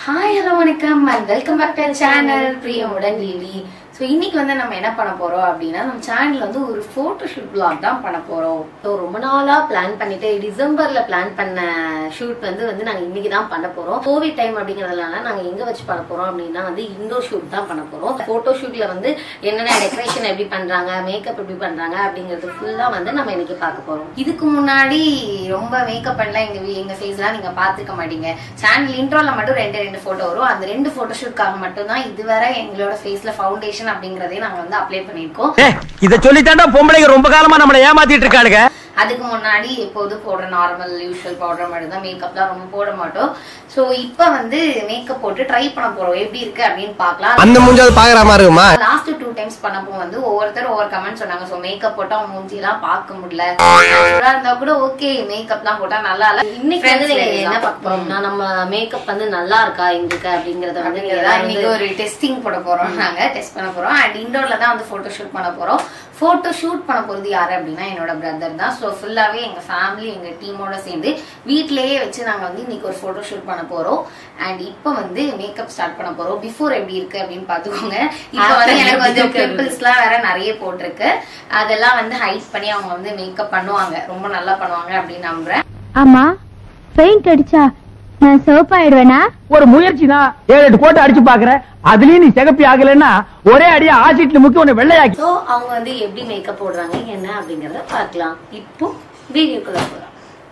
Hi hello வணக்கம் and welcome back to channel Priyamudan Lili so இன்னைக்கு வந்து நம்ம என்ன பண்ண போறோம் அப்படின்னா நம்ம சேனல்ல வந்து ஒரு ஃபோட்டோ ஷூட் vlog தான் பண்ண போறோம் ஸோ ரொம்ப நாளா பிளான் பண்ணிட்டு டிசம்பர்ல பிளான் பண்ண ஷூட் வந்து வந்து நாங்க இன்னைக்கு தான் பண்ண போறோம் கோவிட் டைம் அப்படிங்கறதுனால நாங்க எங்க வச்சு பண்ண போறோம் அப்படின்னா வந்து இண்டோர் ஷூட் தான் பண்ண போறோம் ஃபோட்டோ ஷூட்ல வந்து என்னென்ன டெக்கரேஷன் எப்படி பண்றாங்க மேக்கப் எப்படி பண்றாங்க அப்படிங்கறது ஃபுல்லா வந்து நம்ம இன்னைக்கு பார்க்க போறோம் இதுக்கு முன்னாடி ரொம்ப மேக்கப் பண்ணலாம் எங்க வீ- எங்க ஃபேஸ்லாம் நீங்க பாத்துக்க மாட்டீங்க சேனல் இன்ட்ரோல மட்டும் ரெண்டு ரெண்டு போட்டோ வரும் அந்த ரெண்டு போட்டோ ஷூட்காக மட்டும் தான் இதுவரை எங்களோட ஃபேஸ்ல ஃபவுண்டேஷன் அப்படிங்கறதே நாங்க வந்து அப்ளை பண்ணிருக்கோம் இத சொல்லித்தாண்டா பொம்பளைங்க ரொம்ப காலமா நம்மள ஏமாத்திட்டு இருக்காளுங்க அதுக்கு முன்னாடி எப்போதும் போடுற நார்மல் யூஷுவல் பவுடர் மட்டும் தான் மேக்கப்லாம் ரொம்ப போட மாட்டோம் ஸோ இப்போ வந்து மேக்கப் போட்டு ட்ரை பண்ண போறோம் எப்படி இருக்கு அப்படின்னு பார்க்கலாம் அந்த மூஞ்சாவது பாக்குற மாதிரி இருக்குமா லாஸ்ட் டூ டைம்ஸ் பண்ணப்போ வந்து ஒவ்வொருத்தர் ஒவ்வொரு கமெண்ட் சொன்னாங்க சோ மேக்கப் போட்டா அவங்க மூஞ்சி எல்லாம் பார்க்க முடியல Natural-ஆ இருந்தா கூட ஓகே மேக்கப்லாம் போட்டா நல்லா இல்ல இன்னைக்கு வந்து நீங்க என்ன பார்க்க போறோம்னா நம்ம மேக்கப் வந்து நல்லா இருக்கா இருக்கு அப்படிங்கறத வந்து நீங்க தான் இன்னைக்கு ஒரு டெஸ்டிங் போட போறோம் நாங்க டெஸ்ட் பண்ண போறோம் அண்ட் இண்டோர்ல தான் வந்து போட்டோ ஷூட் பண்ண போறோம் போட்டோ ஷூட் பண்ண போறது யாரு அப்படின்னா என்னோட பிரதர் தான் ஸோ ஃபுல்லாவே எங்க ஃபேமிலி எங்க டீமோட சேர்ந்து வீட்லயே வச்சு நாங்க வந்து இன்னைக்கு ஒரு போட்டோ ஷூட் பண்ண போறோம் அண்ட் இப்போ வந்து மேக்கப் ஸ்டார்ட் பண்ண போறோம் பிஃபோர் எப்படி இருக்கு அப்படின்னு பாத்துக்கோங்க இப்போ வந்து எனக்கு வந்து பிம்பிள்ஸ்லாம் வேற நிறைய போட்டிருக்கு அதெல்லாம் வந்து ஹைட் பண்ணி அவங்க வந்து மேக்கப் பண்ணுவாங்க ரொம்ப நல்லா பண்ணுவாங்க அப்படின்னு நம்புறேன் ஆமா பெயிண்ட் அடிச்சா நான் சிவப்பாயிடுவேனா ஒரு முயற்சி தான் ஏழு எட்டு கோட்டை அடிச்சு பாக்குற அதுலயும் நீ சிகப்பி ஆகலைன்னா ஒரே அடியா ஆசிட்ல முக்கி உன்னை வெள்ளையாக்கி ஸோ அவங்க வந்து எப்படி மேக்கப் போடுறாங்க என்ன அப்படிங்கறத பார்க்கலாம் இப்போ வீடியோக்குள்ள போகலாம்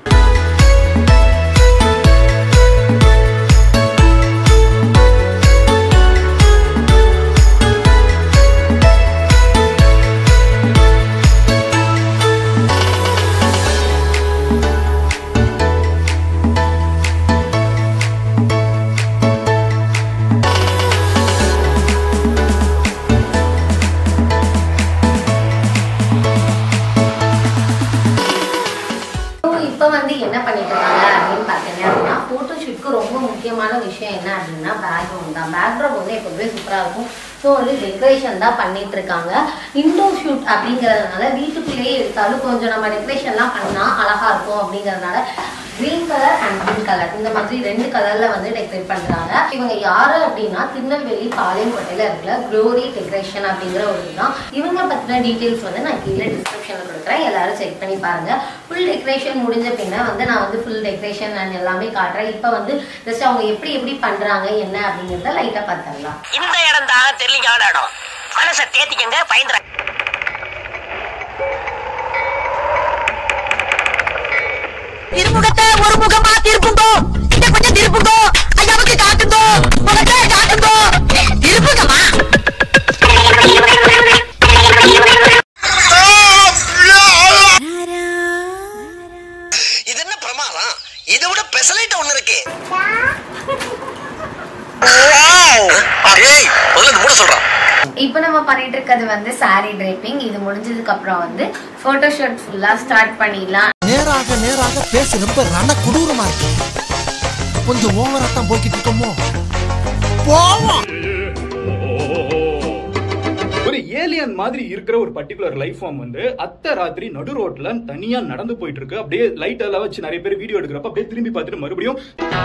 ஸோ இப்போ வந்து என்ன பண்ணிட்டு இருக்காங்க அப்படின்னு பார்த்தீங்க அப்படின்னா ஃபோட்டோ ஷூட்க்கு ரொம்ப முக்கியமான விஷயம் என்ன அப்படின்னா பேக்ரவுண்ட் தான் பேக்ரவுண்ட் வந்து எப்போதுமே சூப்பராக இருக்கும் ஸோ வந்து டெக்கரேஷன் தான் பண்ணிட்டு இருக்காங்க இண்டோர் ஷூட் அப்படிங்கிறதுனால வீட்டுக்குள்ளேயே எடுத்தாலும் கொஞ்சம் நம்ம டெக்கரேஷன்லாம் பண்ணால் அழகா இருக்கும் அப்படிங்கிறதுனால green colour and blue colour இந்த மாதிரி ரெண்டு கலர்ல வந்து டெக்கரேட் பண்றாங்க இவங்க யாரு அப்படின்னா திருநெல்வேலி பாளையங்கோட்டையில இருக்கிற க்ளோரி டெக்கரேஷன் அப்படிங்கிற ஒரு இதுதான் இவங்க பத்தின டீடைல்ஸ் வந்து நான் கீழே டிஸ்கிரிப்ஷன்ல கொடுக்குறேன் எல்லாரும் செக் பண்ணி பாருங்க ஃபுல் டெக்கரேஷன் முடிஞ்ச பின்ன வந்து நான் வந்து ஃபுல் டெக்கரேஷன் அண்ட் எல்லாமே காட்டுறேன் இப்போ வந்து ஜஸ்ட் அவங்க எப்படி எப்படி பண்றாங்க என்ன அப்படிங்கறத லைட்டா பார்த்துடலாம் இந்த இடம் தான் தெரியல இடம் மனசை தேத்திக்கங்க பயந்துற திருமுகத்தை ஒரு முகமா திருப்புங்கோ இங்க கொஞ்சம் திருப்புங்கோ ஐயாவுக்கு காட்டுங்கோ முகத்தை காட்டுங்கோ திருப்புங்கம்மா இது என்ன பிரமாதம் இதை விட பெசலைட் ஒண்ணு இருக்கு ஏய் முதல்ல மூட சொல்றான் இப்போ நம்ம பண்ணிட்டு இருக்கிறது வந்து saree draping இது முடிஞ்சதுக்கு அப்புறம் வந்து போட்டோ ஷூட் ஃபுல்லா ஸ்டார்ட் பண்ணிடலாம் நேராக நேராக பேச ரொம்ப ரண கொடூரமா இருக்கு கொஞ்சம் ஓவரா தான் போய்கிட்டு இருக்கோமோ போவோம் ஒரு ஏலியன் மாதிரி இருக்கிற ஒரு பர்டிகுலர் லைஃப் ஃபார்ம் வந்து அத்த ராத்திரி நடு ரோட்ல தனியா நடந்து போயிட்டு இருக்கு அப்படியே லைட் எல்லாம் வச்சு நிறைய பேர் வீடியோ எடுக்கிறப்ப அப்படியே திரும்பி பார்த்துட்டு மறுபடியும்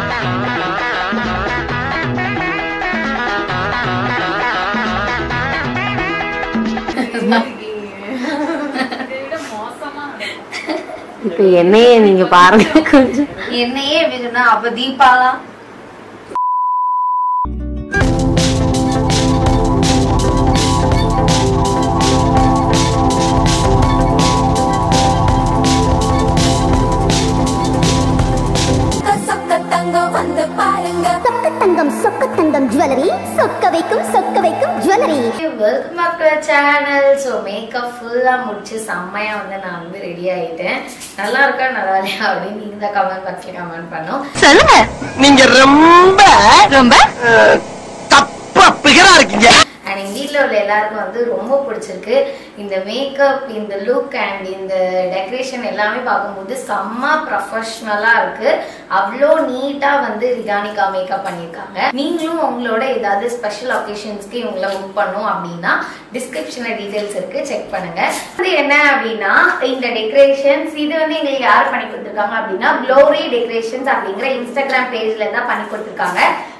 இப்போ என்னையே நீங்க பாருங்க கொஞ்சம் என்னையே எப்படி சொன்னா அப்ப தீபாலா சொக்கத்தங்கம் சொக்கத்தங்கம் ஜுவல்லரி சொக்க வைக்கும் சொக்க வைக்கும் jewellery welcome back to channel so makeup ஃபுல்லாக முடிச்சு செம்மையா வந்து நான் வந்து ரெடி ஆயிட்டேன் நல்லா இருக்கா நல்லா இல்லையா அப்படின்னு நீங்க தான் கமெண்ட் பாக்ஸ்ல கமெண்ட் பண்ணோம் சொல்லுங்க நீங்க ரொம்ப ரொம்ப தப்பா பிகரா இருக்கீங்க அண்ட் எங்க வீட்டில் உள்ள எல்லாருக்கும் வந்து ரொம்ப பிடிச்சிருக்கு இந்த மேக்கப் இந்த லுக் அண்ட் இந்த டெக்கரேஷன் எல்லாமே பார்க்கும்போது செம்ம ப்ரொஃபஷ்னலாக இருக்கு அவ்வளோ நீட்டாக வந்து ரிகானிகா மேக்கப் பண்ணியிருக்காங்க நீங்களும் உங்களோட ஏதாவது ஸ்பெஷல் ஒகேஷன்ஸ்க்கு இவங்கள புக் பண்ணும் அப்படின்னா டிஸ்கிரிப்ஷனில் டீடைல்ஸ் இருக்கு செக் பண்ணுங்க இது என்ன அப்படின்னா இந்த டெக்கரேஷன்ஸ் இது வந்து எங்களுக்கு யார் பண்ணி கொடுத்துருக்காங்க அப்படின்னா க்ளோரி டெக்கரேஷன்ஸ் அப்படிங்கிற இன்ஸ்டாகிராம் பேஜ்ல தான் பண்ணி கொடுத்துருக்காங்க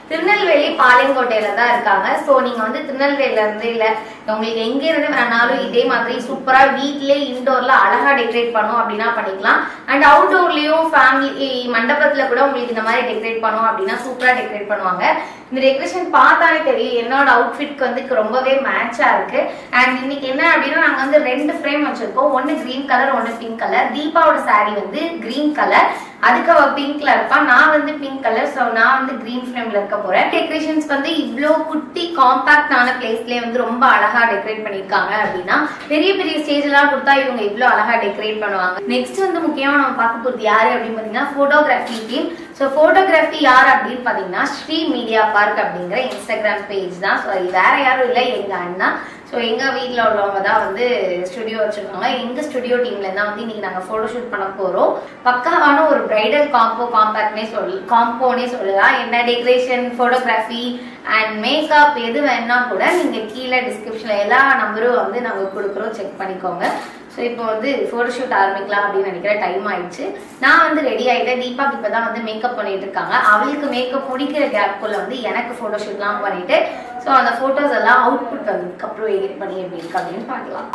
திருநெல்வேலி பாளையங்கோட்டையில தான் இருக்காங்க ஸோ நீங்க வந்து திருநெல்வேலில இருந்து இல்ல உங்களுக்கு எங்க இருந்து வேணாலும் இதே மாதிரி சூப்பரா வீட்லயே இன்டோர்ல அழகா டெக்கரேட் பண்ணும் அப்படின்னா பண்ணிக்கலாம் அண்ட் அவுட்டோர்லயும் ஃபேமிலி மண்டபத்துல கூட உங்களுக்கு இந்த மாதிரி டெக்கரேட் பண்ணும் அப்படின்னா சூப்பரா டெக்கரேட் பண்ணுவாங்க இந்த டெக்கரேஷன் பார்த்தாலே தெரியும் என்னோட அவுட்ஃபிட்க்கு வந்து ரொம்பவே மேட்சா இருக்கு அண்ட் இன்னைக்கு என்ன அப்படின்னா நாங்க வந்து ரெண்டு ஃப்ரேம் வச்சிருக்கோம் ஒன்னு கிரீன் கலர் ஒன்னு பிங்க் கலர் தீபாவோட saree வந்து கிரீன் கலர் அதுக்கு அவ பிங்க்ல இருப்பா நான் வந்து பிங்க் கலர் ஸோ நான் வந்து கிரீன் ஃப்ரேம்ல இருக்க போறேன் டெக்கரேஷன்ஸ் வந்து இவ்ளோ குட்டி காம்பாக்டான பிளேஸ்லயே வந்து ரொம்ப அழகா டெக்கரேட் பண்ணிருக்காங்க அப்படின்னா பெரிய பெரிய ஸ்டேஜ் எல்லாம் கொடுத்தா இவங்க இவ்ளோ அழகா டெக்கரேட் பண்ணுவாங்க நெக்ஸ்ட் வந்து முக்கியமா நம்ம பார்க்க போறது யாரு அப்படின்னு பாத்தீங்கன்னா போட்டோகிராஃபி டீம் ஸோ போட்டோகிராஃபி யார் அப்படின்னு பாத்தீங்கன்னா ஸ்ரீ மீடியா பார்க் அப்படிங்கிற இன்ஸ்டாகிராம் பேஜ் தான் ஸோ இது வேற யாரும் இல்லை எங்க அண்ணா ஸோ எங்க வீட்டில் உள்ளவங்க தான் வந்து ஸ்டுடியோ வச்சிருக்காங்க எங்க ஸ்டுடியோ டீம்ல தான் வந்து இன்னைக்கு நாங்கள் ஃபோட்டோ ஷூட் பண்ண போறோம் பக்காவான ஒரு பிரைடல் காம்போ காம்பேக்ட்னே சொல் காம்போனே சொல்லலாம் என்ன டெக்கரேஷன் ஃபோட்டோகிராஃபி அண்ட் மேக்கப் எது வேணா கூட நீங்க கீழே டிஸ்கிரிப்ஷன்ல எல்லா நம்பரும் வந்து நாங்கள் கொடுக்குறோம் செக் பண்ணிக்கோங்க ஸோ இப்போ வந்து ஃபோட்டோ ஷூட் ஆரம்பிக்கலாம் அப்படின்னு நினைக்கிற டைம் ஆயிடுச்சு நான் வந்து ரெடி ஆயிட்டேன் தீபாக்கு இப்போ தான் வந்து மேக்கப் பண்ணிட்டு இருக்காங்க அவளுக்கு மேக்கப் முடிக்கிற கேப்குள்ள வந்து எனக்கு ஃபோட்டோ ஷூட்லாம் பண்ணிட்டு ஸோ அந்த ஃபோட்டோஸ் எல்லாம் அவுட்புட் வந்ததுக்கு அப்புறம் எடிட் பண்ணி எப்படி இருக்கு அப்படின்னு பார்க்கலாம்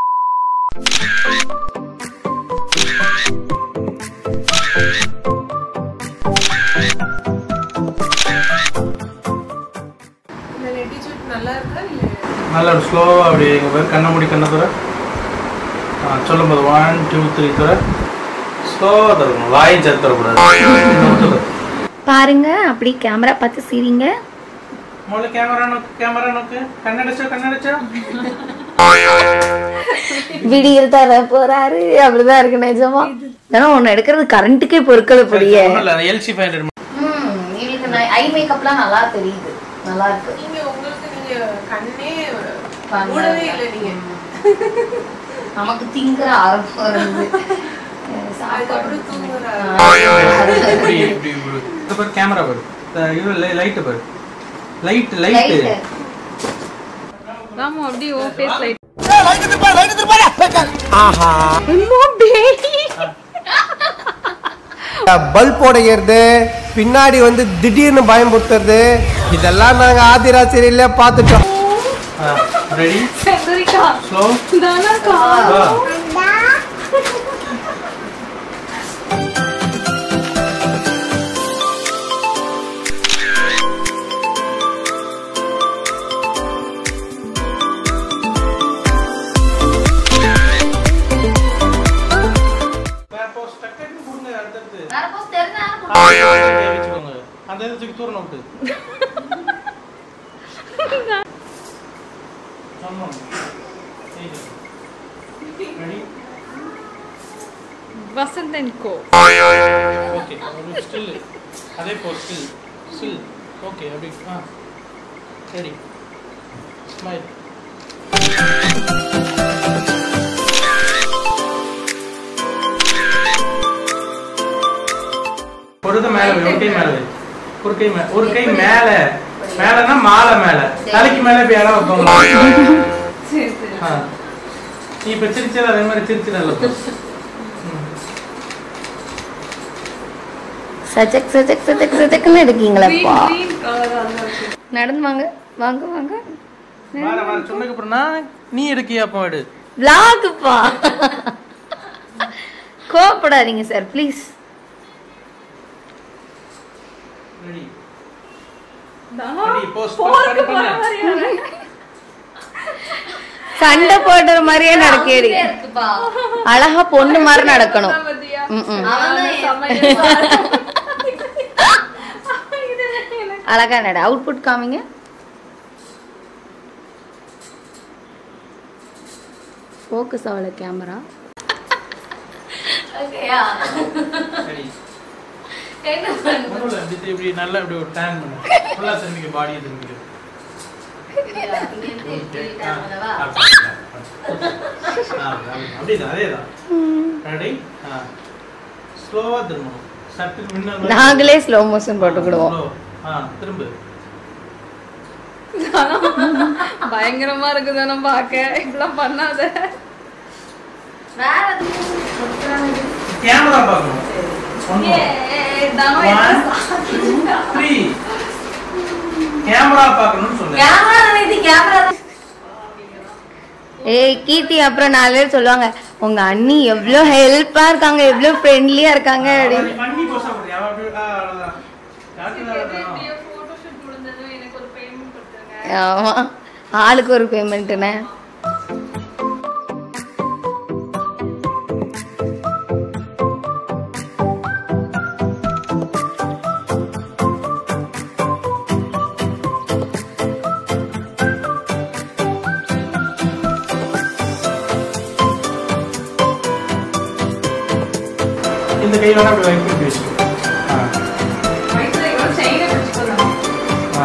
இந்த நெட்டி சூட் நல்லா இருக்கா இல்லை நல்லா ஸ்லோவாக அப்படி எங்கள் பேர் கண்ண மூடி கண்ண துற சொல்லும் போது ஒன் டூ த்ரீ துற ஸ்லோவாக தரணும் வாயும் சேர்த்து தரக்கூடாது பாருங்க அப்படி கேமரா பார்த்து சிரிங்க முதல்ல கேமரா நோக்கு கேமரா நோக்கு கண்ணடிச்சா கண்ணடிச்சா விடியல் தர போறாரு அப்படிதான் இருக்கு நிஜமா ஏன்னா ஒன்னு எடுக்கிறது கரண்ட்டுக்கே பொருட்கள் புரிய எல்சி ஃபைவ் ஹண்ட்ரட் இவளுக்கு ஐ மேக்கப்லாம் நல்லா தெரியுது நல்லா இருக்கு நீங்க உங்களுக்கு நீங்க கண்ணே கண்ணே மூடவே இல்லை நீங்க நமக்கு திங்கிற ஆரம்பம் இருந்து அதுக்கப்புறம் தூங்குற இப்படி இப்படி இப்படி. இது பாரு கேமரா பாரு இந்த இது லைட்டு பாரு லைட் லைட்டு ஆமா அப்படியே ஓ ஃபேஸ் லைட் ஆஹா பல்ப் உடைக்கிறது பின்னாடி வந்து திடீர்னு பயமுறுத்துறது இதெல்லாம் நாங்க ஆதிராசிரியில பார்த்துட்டோம் ரெடி ஸ்லோ வச்சுக்கோங்க அந்த இது தூக்கி தூரம் விட்டு ஆமா ready Vasanth and go okay still அதே போ ஸ்டில் ஸ்டில் ஓகே அப்படி ஆ சரி ஸ்மைல் ஒரு இது மேல வை, ஒரு கை மேல வை. ஒரு கை மேல ஒரு கை மேல மேலன்னா மாலை மேல தலைக்கு மேல இப்ப யாரோ வைப்பாங்க ஆ. நீ இப்ப சிரிச்சல அதே மாதிரி சிரிச்சிடல சஜக் சஜக் சஜக் சஜக்னு இருக்கீங்களப்பா நடந்து வாங்க வாங்க வாங்க வர வர சொன்னதுக்கு அப்புறம் நான் நீ எடுக்கியா அப்போ எடு விளாகுப்பா கோவப்படாதீங்க sir please ready ready post post பண்ணு சண்டை போடுற மாதிரியே நடக்கேடி அழகா பொண்ணு மாதிரி நடக்கணும் ம், ம். அழகா நட அவுட்புட் காமிங்க ஃபோக்கஸ் ஆகல கேமரா சரி நடுவுல இப்படி இப்படி நல்லா இப்படி ஒரு டேன் பண்ணு ஃபுல்லா திரும்பிக்க பாடியை திரும்பிக்க அப்படிதான் அதேதான் ரெடி ஸ்லோவா திரும்பணும் சட்டு முன்ன நாங்களே ஸ்லோ மோஷன் போட்டுக்கிடுவோம் Slow. ஆ திரும்ப பயங்கரமா இருக்குது நம்ம பார்க்க இப்படிலாம் பண்ணாத கேமரா பார்க்கணும் ஒன் த்ரீ கேமரா பார்க்கணும்னு சொன்னேன் கேமரா தானே இது கேமரா ஏய் கீர்த்தி அப்புறம் நாலு பேர் சொல்லுவாங்க உங்க அண்ணி எவ்வளோ ஹெல்ப்பா இருக்காங்க எவ்வளோ ஃப்ரெண்ட்லியா இருக்காங்க அப்படின்னு பண்ணி போசா போடுறியா அப்படி ஆ, அவ்வளவுதான் காட்டுதான் ஆமா ஆளுக்கு ஒரு பேமெண்ட்டுண்ணே இந்த கை வேணா அப்படி வைப்பு இப்படி வச்சுக்கோ ஆ. ஆ.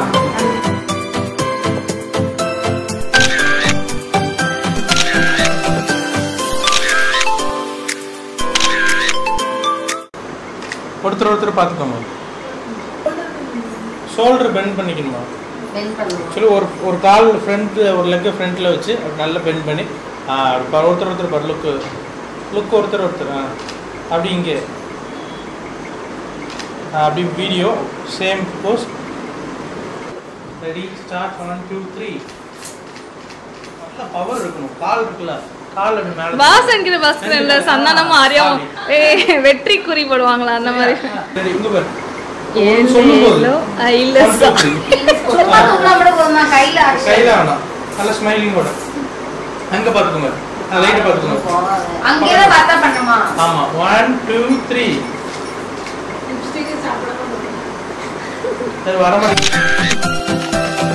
ஒருத்தர் ஒருத்தர் பார்த்துக்கோங்க ஷோல்டர் பெண்ட் பண்ணிக்கணுமா பெண்ட் பண்ணுவோம் ஆக்சுவலி ஒரு ஒரு கால் ஃப்ரண்ட் ஒரு லெக்கை ஃப்ரண்ட்டில் வச்சு அப்படி நல்லா பெண்ட் பண்ணி ஆ, அப்படி பாரு, ஒருத்தர் ஒருத்தர் பாரு லுக்கு லுக் ஒருத்தர் ஒருத்தர் ஆ அப்படி இங்கே ஆ, அப்படி video same pose ready start one two three நல்ல பவர் இருக்கணும் கால் இருக்குல்ல கால் அப்படி மேலே வாசன்கிற பஸ் இல்ல சந்தானமும் ஆரியாவும் ஏய் வெற்றி குறி போடுவாங்களா அந்த மாதிரி சரி இங்க பாரு சொல்லும்போது இல்ல One, two, three. சும்மா தூக்கினா கூட போதுமா கையில அடிச்சு கையில வேணாம் நல்ல ஸ்மைலிங் கூட அங்க பாத்துக்கோங்க லைட் பாத்துக்கோங்க அங்கேயே பார்த்தா பண்ணுமா ஆமா ஒன் டூ த்ரீ சரி வர மாதிரி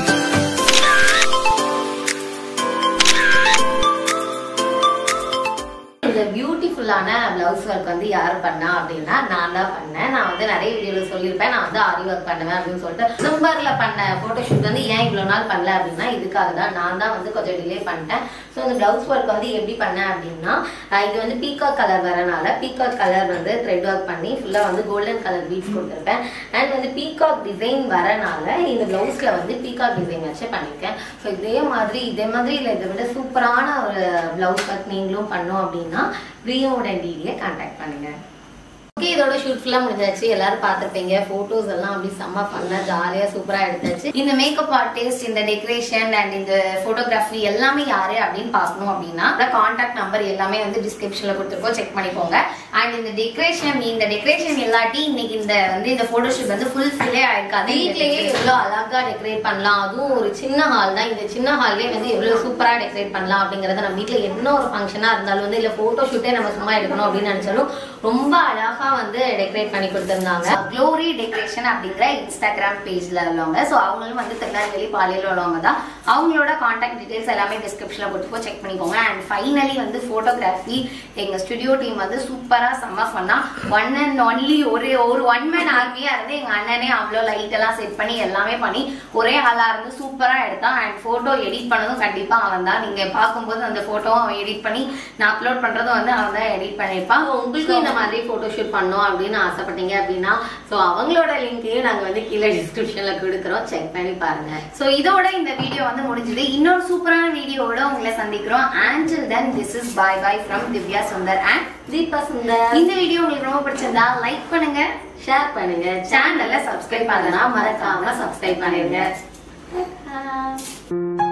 இந்த பியூட்டிஃபுல்லான பிளவுஸ் ஒர்க் வந்து யார் பண்ணா அப்படின்னா நான் தான் பண்ணேன் நான் வந்து நிறைய வீடியோல சொல்லியிருப்பேன் நான் வந்து ஆரி ஒர்க் பண்ணுவேன் அப்படின்னு சொல்லிட்டு டிசம்பர்ல பண்ண போட்டோஷூட் வந்து ஏன் இவ்வளவு நாள் பண்ணல அப்படின்னா இதுக்காக தான் நான் தான் வந்து கொஞ்சம் டிலே பண்ணிட்டேன் ஸோ இந்த பிளவுஸ் ஒர்க் வந்து எப்படி பண்ணேன் அப்படின்னா அஹ் இது வந்து பீகாக் கலர் வரனால பீகாக் கலர் வந்து த்ரெட் ஒர்க் பண்ணி ஃபுல்லா வந்து கோல்டன் கலர் பீட்ஸ் கொடுத்துருப்பேன் அண்ட் வந்து பீகாக் டிசைன் வரனால இந்த பிளவுஸ்ல வந்து பீகாக் டிசைன் வச்சு பண்ணியிருக்கேன் ஸோ இதே மாதிரி இதே மாதிரி இல்லை இதை விட சூப்பரான ஒரு பிளவுஸ் ஒர்க் நீங்களும் பண்ணோம் அப்படின்னா பிரியோட டிடியை கான்டாக்ட் பண்ணுங்க ஓகே இதோட ஷூட் ஃபுல்லா முடிஞ்சாச்சு எல்லாரும் பார்த்திருப்பீங்க போட்டோஸ் எல்லாம் அப்படி செம்ம பண்ண ஜாலியா சூப்பரா எடுத்தாச்சு இந்த மேக்கப் ஆர்டிஸ்ட் இந்த டெக்கரேஷன் அண்ட் இந்த போட்டோகிராஃபி எல்லாமே யாரு அப்படின்னு பார்க்கணும் அப்படின்னா கான்டாக்ட் நம்பர் எல்லாமே வந்து டிஸ்கிரிப்ஷன்ல கொடுத்துருக்கோம் செக் பண்ணிக்கோங்க அண்ட் இந்த டெக்கரேஷன் இந்த டெக்கரேஷன் இல்லாட்டி இன்னைக்கு இந்த வந்து இந்த போட்டோஷூட் வந்து ஃபுல் ஃபில்லே ஆயிருக்காது வீட்லயே எவ்வளவு அழகா டெக்கரேட் பண்ணலாம் அதுவும் ஒரு சின்ன ஹால் தான் இந்த சின்ன ஹால்லே வந்து எவ்வளவு சூப்பரா டெக்கரேட் பண்ணலாம் அப்படிங்கறத நம்ம வீட்ல என்ன ஒரு ஃபங்க்ஷனா இருந்தாலும் வந்து இல்ல போட்டோ ஷூட்டே நம்ம சும்மா எடுக்கணும் அப்படின்னு நினைச்சாலும் ரொம்ப அழகா வந்து டெக்கரேட் பண்ணி கொடுத்திருந்தாங்க க்ளோரி டெக்கரேஷன் அப்படிங்கிற இன்ஸ்டாகிராம் பேஜ்ல உள்ளவங்க ஸோ அவங்களும் வந்து திருநெல்வேலி பாலியில் உள்ளவங்க தான் அவங்களோட காண்டாக்ட் டீடைல்ஸ் எல்லாமே டிஸ்கிரிப்ஷன்ல கொடுத்துப்போ செக் பண்ணிக்கோங்க அண்ட் ஃபைனலி வந்து போட்டோகிராஃபி எங்க ஸ்டுடியோ டீம் வந்து சூப்பரா செம்ம பண்ணா ஒன் அண்ட் ஒன்லி ஒரு ஒரு ஒன் மேன் ஆர்மியா இருந்து எங்க அண்ணனே அவ்வளோ லைட் எல்லாம் செட் பண்ணி எல்லாமே பண்ணி ஒரே ஆளா இருந்து சூப்பரா எடுத்தான் அண்ட் போட்டோ எடிட் பண்ணதும் கண்டிப்பா அவன் தான் நீங்க பார்க்கும்போது அந்த போட்டோவும் அவன் எடிட் பண்ணி நான் அப்லோட் பண்றதும் வந்து அவன் தான் எடிட் பண்ணியிருப்பான் உங்களுக்கும் இந்த மாதிரி போட்டோ ஷூட் பண்ணோம் அப்படின்னு ஆசைப்பட்டீங்க அப்படின்னா ஸோ அவங்களோட லிங்கையும் நாங்க வந்து கீழே டிஸ்கிரிப்ஷன்ல கொடுக்குறோம் செக் பண்ணி பாருங்க ஸோ இதோட இந்த வீடியோ வந்து முடிஞ்சது இன்னொரு சூப்பரான வீடியோவோட உங்களை சந்திக்கிறோம் ஆண்டில் then this is bye bye from Divya Sundar and Deepa Sundar இந்த வீடியோ உங்களுக்கு ரொம்ப பிடிச்சிருந்தா லைக் பண்ணுங்க ஷேர் பண்ணுங்க சேனலை சப்ஸ்கிரைப் பண்ணனா மறக்காம சப்ஸ்கிரைப் பண்ணிருங்க